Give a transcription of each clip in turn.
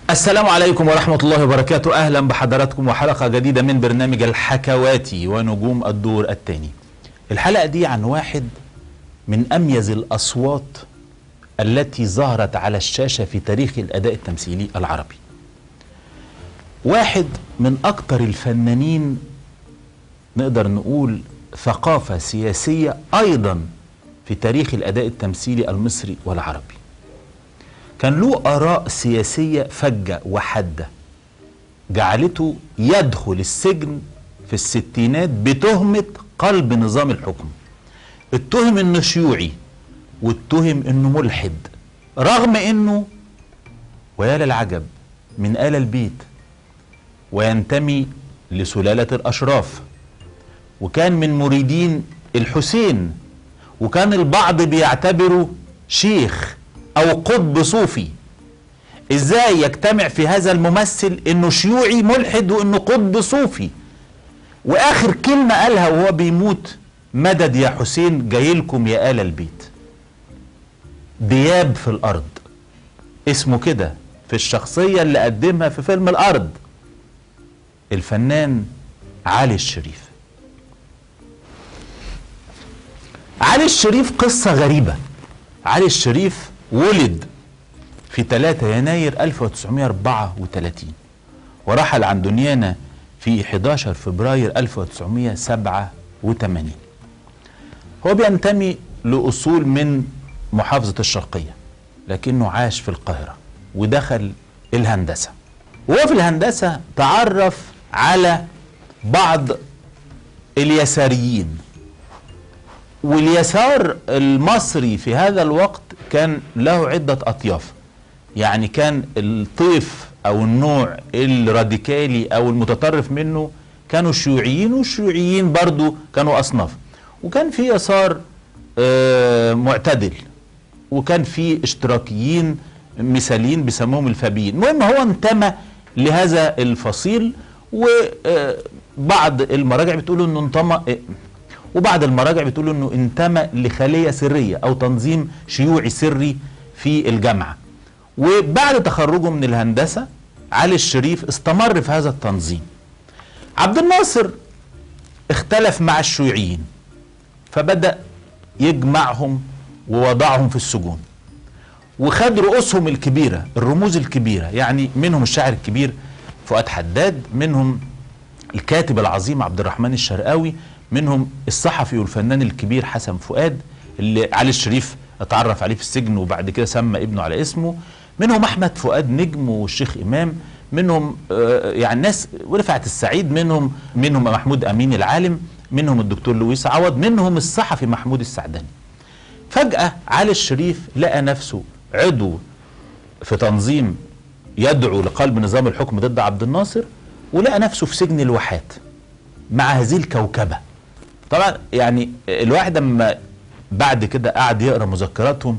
السلام عليكم ورحمة الله وبركاته أهلا بحضراتكم وحلقة جديدة من برنامج الحكواتي ونجوم الدور الثاني الحلقة دي عن واحد من أميز الأصوات التي ظهرت على الشاشة في تاريخ الأداء التمثيلي العربي واحد من أكثر الفنانين نقدر نقول ثقافة سياسية أيضا في تاريخ الأداء التمثيلي المصري والعربي كان له آراء سياسية فجة وحادة جعلته يدخل السجن في الستينات بتهمة قلب نظام الحكم اتهم انه شيوعي واتهم انه ملحد رغم انه ويا للعجب من آل البيت وينتمي لسلالة الأشراف وكان من مريدين الحسين وكان البعض بيعتبره شيخ او قطب صوفي ازاي يجتمع في هذا الممثل انه شيوعي ملحد وانه قطب صوفي واخر كلمة قالها وهو بيموت مدد يا حسين جايلكم يا آل البيت دياب في الارض اسمه كده في الشخصية اللي قدمها في فيلم الارض الفنان علي الشريف علي الشريف قصة غريبة علي الشريف ولد في 3 يناير 1934 ورحل عن دنيانا في 11 فبراير 1987 هو بينتمي لأصول من محافظة الشرقية لكنه عاش في القاهرة ودخل الهندسة وهو في الهندسة تعرف على بعض اليساريين واليسار المصري في هذا الوقت كان له عدة أطياف يعني كان الطيف أو النوع الراديكالي أو المتطرف منه كانوا الشيوعيين والشيوعيين برضو كانوا أصناف وكان في يسار آه معتدل وكان في اشتراكيين مثاليين بيسموهم الفابيين المهم هو انتمى لهذا الفصيل وبعض المراجع بتقول انه انتمى وبعض المراجع بتقول انه انتمى لخليه سريه او تنظيم شيوعي سري في الجامعه وبعد تخرجه من الهندسه علي الشريف استمر في هذا التنظيم عبد الناصر اختلف مع الشيوعيين فبدا يجمعهم ووضعهم في السجون وخد رؤوسهم الكبيره الرموز الكبيره يعني منهم الشاعر الكبير فؤاد حداد منهم الكاتب العظيم عبد الرحمن الشرقاوي منهم الصحفي والفنان الكبير حسن فؤاد اللي علي الشريف اتعرف عليه في السجن وبعد كده سمى ابنه على اسمه منهم احمد فؤاد نجم والشيخ امام منهم آه يعني ناس ورفعت السعيد منهم منهم محمود امين العالم منهم الدكتور لويس عوض منهم الصحفي محمود السعداني فجأة علي الشريف لقى نفسه عضو في تنظيم يدعو لقلب نظام الحكم ضد عبد الناصر ولقى نفسه في سجن الواحات مع هذه الكوكبة طبعا يعني الواحد لما بعد كده قعد يقرا مذكراتهم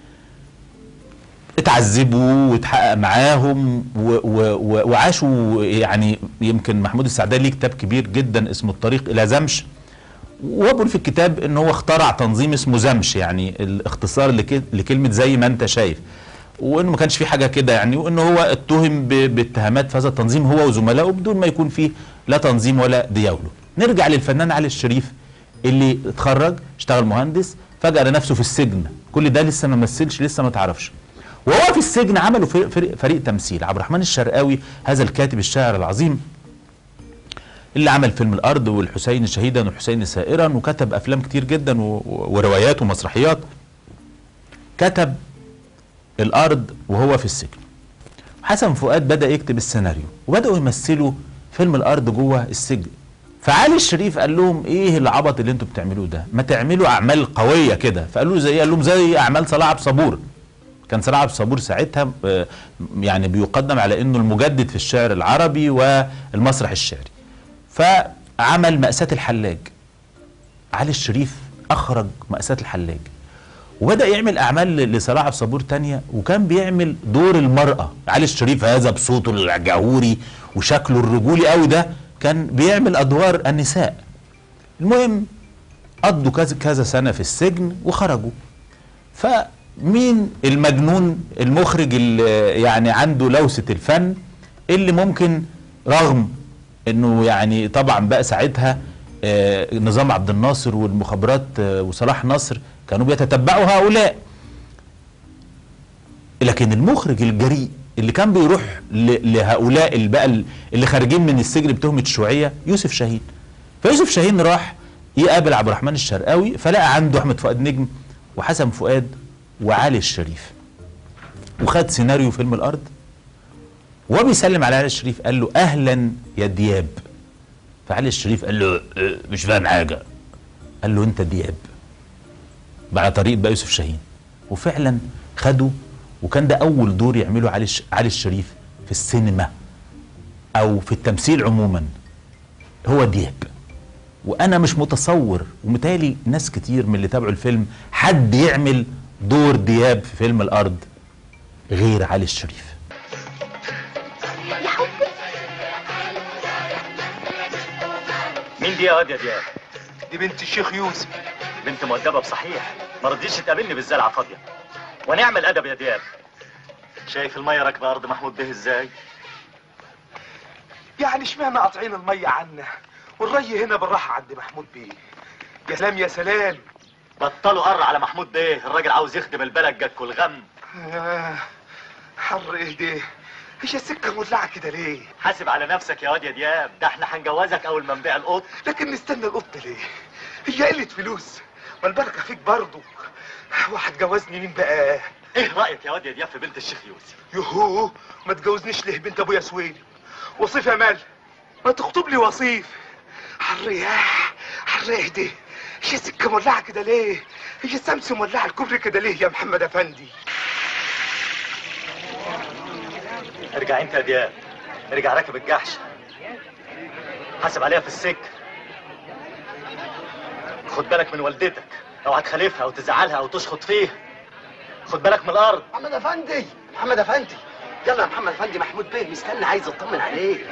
اتعذبوا واتحقق معاهم و و و وعاشوا يعني يمكن محمود السعداني ليه كتاب كبير جدا اسمه الطريق الى زمش وهو بيقول في الكتاب ان هو اخترع تنظيم اسمه زمش يعني الاختصار لكلمه زي ما انت شايف وانه ما كانش في حاجه كده يعني وانه هو اتهم باتهامات في هذا التنظيم هو وزملائه بدون ما يكون فيه لا تنظيم ولا دياوله نرجع للفنان علي الشريف اللي اتخرج اشتغل مهندس فجأة لنفسه في السجن كل ده لسه ما مثلش لسه ما تعرفش وهو في السجن عملوا فريق, فريق, فريق تمثيل عبد الرحمن الشرقاوي هذا الكاتب الشاعر العظيم اللي عمل فيلم الارض والحسين شهيدا والحسين سائرا وكتب افلام كتير جدا وروايات ومسرحيات كتب الارض وهو في السجن حسن فؤاد بدا يكتب السيناريو وبداوا يمثلوا فيلم الارض جوه السجن فعلي الشريف قال لهم ايه العبط اللي انتوا بتعملوه ده ما تعملوا اعمال قويه كده فقالوا زي قال لهم زي اعمال صلاح عبد صبور كان صلاح عبد صبور ساعتها يعني بيقدم على انه المجدد في الشعر العربي والمسرح الشعري فعمل مأساة الحلاج علي الشريف اخرج مأساة الحلاج وبدأ يعمل أعمال لصلاح عبد الصبور تانية وكان بيعمل دور المرأة علي الشريف هذا بصوته الجهوري وشكله الرجولي قوي ده كان بيعمل أدوار النساء المهم قضوا كذا كذا سنة في السجن وخرجوا مين المجنون المخرج اللي يعني عنده لوسة الفن اللي ممكن رغم انه يعني طبعا بقى ساعتها آه، نظام عبد الناصر والمخابرات آه، وصلاح نصر كانوا بيتتبعوا هؤلاء لكن المخرج الجريء اللي كان بيروح ل- لهؤلاء اللي بقى اللي خارجين من السجن بتهمة الشيوعية يوسف شاهين فيوسف شاهين راح يقابل عبد الرحمن الشرقاوي فلقى عنده احمد فؤاد نجم وحسن فؤاد وعلي الشريف وخد سيناريو فيلم الارض وبيسلم على علي الشريف قال له اهلا يا دياب فعلي الشريف قال له "أه، مش فاهم حاجه قال له انت دياب على طريقه بقى يوسف شاهين وفعلا خده وكان ده اول دور يعمله علي الش- علي الشريف في السينما او في التمثيل عموما هو دياب وانا مش متصور ومتهيألي ناس كتير من اللي تابعوا الفيلم حد يعمل دور دياب في فيلم الارض غير علي الشريف يا حبي مين دي يا واد يا دياب؟ دي بنت الشيخ يوسف بنت مؤدبة بصحيح ما رضيتش تقابلني بالزلعة فاضية ونعمل أدب يا دياب شايف المية راكبة أرض محمود به إزاي؟ يعني اشمعنى قاطعين المية عنا والري هنا بالراحة عند محمود بيه يا سلام يا سلام بطلوا قر على محمود بيه الراجل عاوز يخدم البلد جاكوا الغم آه، حر ايه ده هي السكة مولعة كده ليه حاسب على نفسك يا واد يا دياب ده احنا هنجوزك أول ما نبيع القط لكن نستنى القط ليه هي قلة فلوس والبركة فيك برضه واحد جوزني مين بقى إيه رأيك يا واد يا دياب في بنت الشيخ يوسف؟ يهو ما تجوزنيش ليه بنت ابويا سويلي وصيف يا مال ما تخطب لي وصيف حر يا حر ايه ده هي السكة مولعة كده ليه هي الشمس مولعة الكوبري كده ليه يا محمد افندي ارجع أنت يا دياب ارجع راكب الجحش حاسب عليها في السكة خد بالك من والدتك اوعى تخالفها او تزعلها او تشخط فيها خد بالك من الارض محمد افندي محمد افندي يلا يا محمد افندي محمود بيه مستني عايز اطمن عليك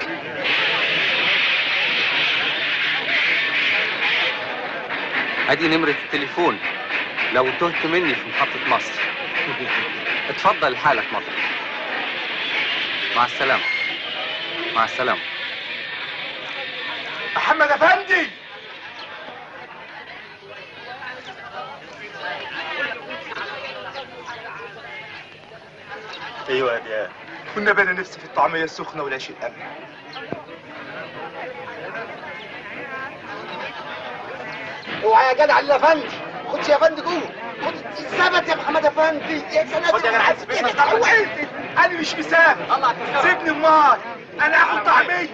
ادي نمرة التليفون لو تهت مني في محطة مصر اتفضل لحالك مطر مع السلامة مع السلامة محمد افندي ايوه يا دياب كنا بنا نفسي في الطعمية السخنة والعيش القمح اوعى يا جدع الله افندي خدش يا افندي جوه خد الثبت يا محمد افندي يا سلام خد يا جدع بس مش انا مش مسافر سيبني امال انا هاخد طعمية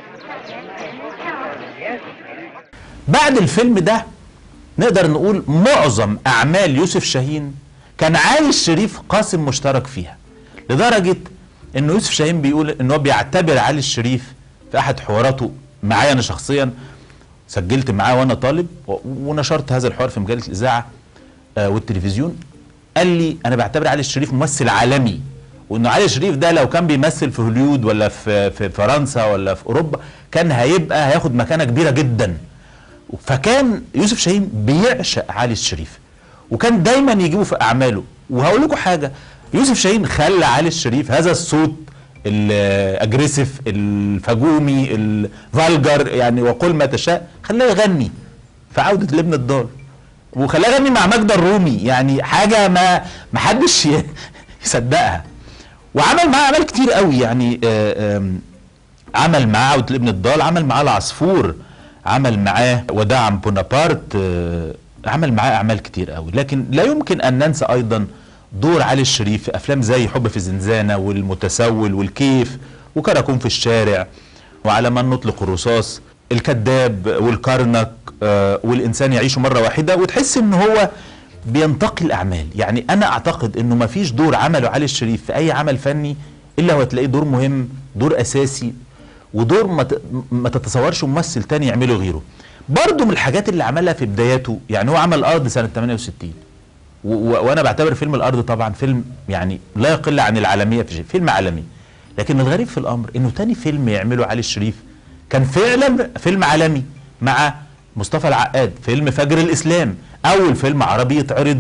بعد الفيلم ده نقدر نقول معظم اعمال يوسف شاهين كان علي الشريف قاسم مشترك فيها لدرجه ان يوسف شاهين بيقول ان هو بيعتبر علي الشريف في احد حواراته معايا انا شخصيا سجلت معاه وانا طالب و- ونشرت هذا الحوار في مجله الاذاعه آه، والتلفزيون قال لي انا بعتبر علي الشريف ممثل عالمي وان علي الشريف ده لو كان بيمثل في هوليود ولا في في فرنسا ولا في اوروبا كان هيبقى هياخد مكانه كبيره جدا فكان يوسف شاهين بيعشق علي الشريف وكان دايما يجيبه في اعماله وهقول لكم حاجه يوسف شاهين خلى علي الشريف هذا الصوت الاجريسيف الفجومي الفالجر يعني وقل ما تشاء خلاه يغني في عوده لابن الدار وخلاه يغني مع ماجدة الرومي يعني حاجه ما ما حدش ي- يصدقها وعمل معاه اعمال كتير قوي يعني آه، آم، عمل معاه عودة لابن الضال عمل معاه العصفور عمل معاه وداع عن بونابرت آه، عمل معاه اعمال كتير قوي لكن لا يمكن ان ننسى ايضا دور علي الشريف في افلام زي حب في زنزانه والمتسول والكيف وكراكون في الشارع وعلى من نطلق الرصاص الكذاب والكرنك آه، والانسان يعيش مره واحده وتحس ان هو بينتقي الاعمال يعني انا اعتقد انه ما فيش دور عمله علي الشريف في اي عمل فني الا هو تلاقيه دور مهم دور اساسي ودور ما ت- ما تتصورش ممثل تاني يعمله غيره برضه من الحاجات اللي عملها في بداياته يعني هو عمل الارض سنه 68 و- و- وانا بعتبر فيلم الارض طبعا فيلم يعني لا يقل عن العالميه في شيء فيلم عالمي لكن الغريب في الامر انه تاني فيلم يعمله علي الشريف كان فعلا فيلم عالمي مع مصطفى العقاد فيلم فجر الاسلام اول فيلم عربي يتعرض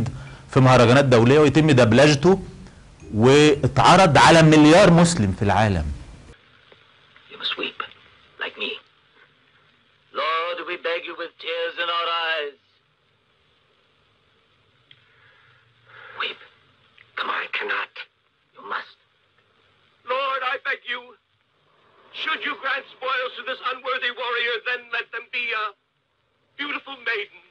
في مهرجانات دوليه ويتم دبلجته واتعرض على مليار مسلم في العالم You must weep, like me. Lord, we beg you with tears in our eyes. Weep. Come on. I cannot. You must. Lord, I beg you, should you grant spoils to this unworthy warrior, then let them be a beautiful maiden.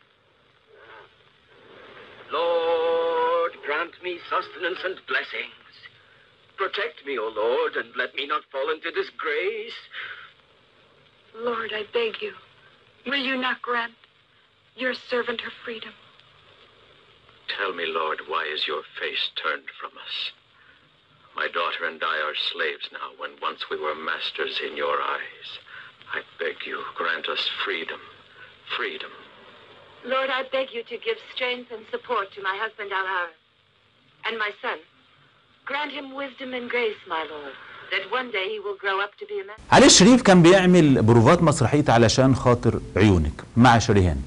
Lord, grant me sustenance and blessings. Protect me, O Lord, and let me not fall into disgrace. Lord, I beg you, will you not grant your servant her freedom? Tell me, Lord, why is your face turned from us? My daughter and I are slaves now, when once we were masters in your eyes. I beg you, grant us freedom. Freedom. Lord, I beg you to give strength and support to my husband Al and my son. Grant him wisdom and grace, my Lord, that one day he will grow up to be a man. علي الشريف كان بيعمل بروفات مسرحيه علشان خاطر عيونك مع شريهان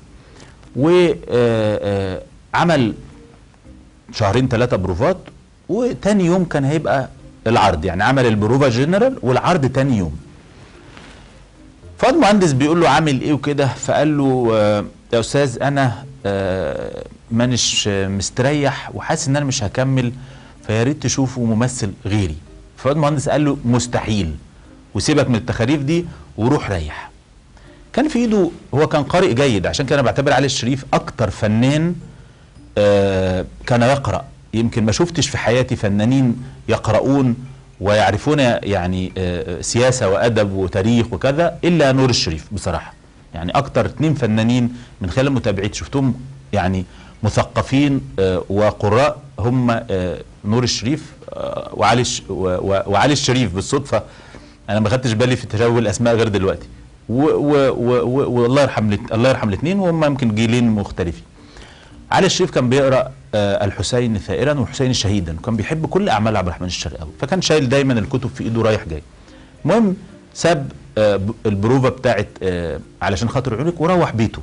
وعمل شهرين ثلاثه بروفات وتاني يوم كان هيبقى العرض يعني عمل البروفا جنرال والعرض تاني يوم فؤاد مهندس بيقول له عامل ايه وكده فقال له آه، يا استاذ انا آه، مانيش آه، مستريح وحاسس ان انا مش هكمل فيا ريت تشوفوا ممثل غيري فؤاد مهندس قال له مستحيل وسيبك من التخاريف دي وروح ريح كان في ايده هو كان قارئ جيد عشان كده انا بعتبر علي الشريف اكتر فنان آه، كان يقرا يمكن ما شفتش في حياتي فنانين يقرؤون ويعرفون يعني آه، سياسه وادب وتاريخ وكذا الا نور الشريف بصراحه يعني اكتر اتنين فنانين من خلال متابعتي شفتهم يعني مثقفين آه، وقراء هم آه، نور الشريف آه، وعلي الش- و- و- وعلي الشريف بالصدفه انا ما خدتش بالي في تشابه الاسماء غير دلوقتي و- و- و- و- والله يرحم الات- الله يرحم الاثنين وهم يمكن جيلين مختلفين علي الشريف كان بيقرا آه، الحسين ثائرا والحسين شهيدا وكان بيحب كل اعمال عبد الرحمن الشرقاوي فكان شايل دايما الكتب في ايده رايح جاي المهم ساب آه، ب- البروفه بتاعت آه، علشان خاطر عيونك وروح بيته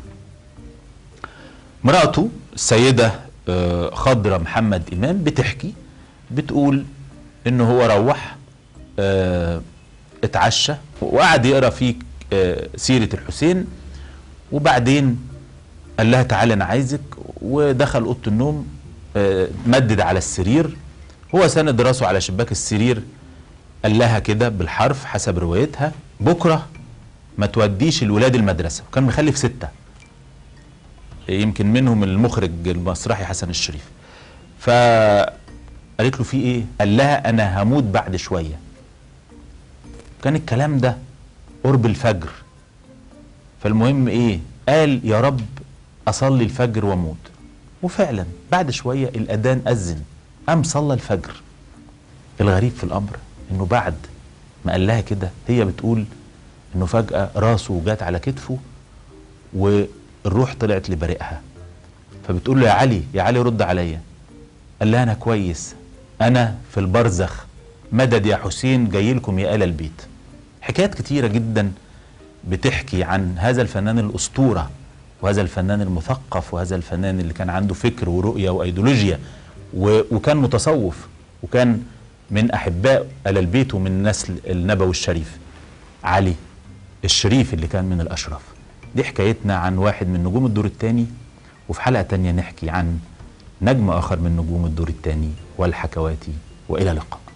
مراته السيده آه، خضره محمد امام بتحكي بتقول ان هو روح آه، اتعشى وقعد يقرا في آه، سيره الحسين وبعدين قال لها تعالى انا عايزك ودخل اوضه النوم آه، مدد على السرير هو سند راسه على شباك السرير قال لها كده بالحرف حسب روايتها بكره ما توديش الولاد المدرسه وكان مخلف سته يمكن منهم المخرج المسرحي حسن الشريف فقالت له في ايه قال لها انا هموت بعد شويه كان الكلام ده قرب الفجر فالمهم ايه قال يا رب اصلي الفجر واموت وفعلا بعد شويه الاذان اذن قام صلى الفجر الغريب في الامر انه بعد ما قال لها كده هي بتقول انه فجاه راسه جات على كتفه والروح طلعت لبريئها فبتقول له يا علي يا علي رد عليا قال لها انا كويس انا في البرزخ مدد يا حسين جاي لكم يا ال البيت حكايات كتيره جدا بتحكي عن هذا الفنان الاسطوره وهذا الفنان المثقف وهذا الفنان اللي كان عنده فكر ورؤيه وايديولوجيا و- وكان متصوف وكان من احباء ال البيت ومن نسل النبوي الشريف علي الشريف اللي كان من الاشراف دي حكايتنا عن واحد من نجوم الدور الثاني وفي حلقه تانية نحكي عن نجم اخر من نجوم الدور الثاني والحكواتي والى اللقاء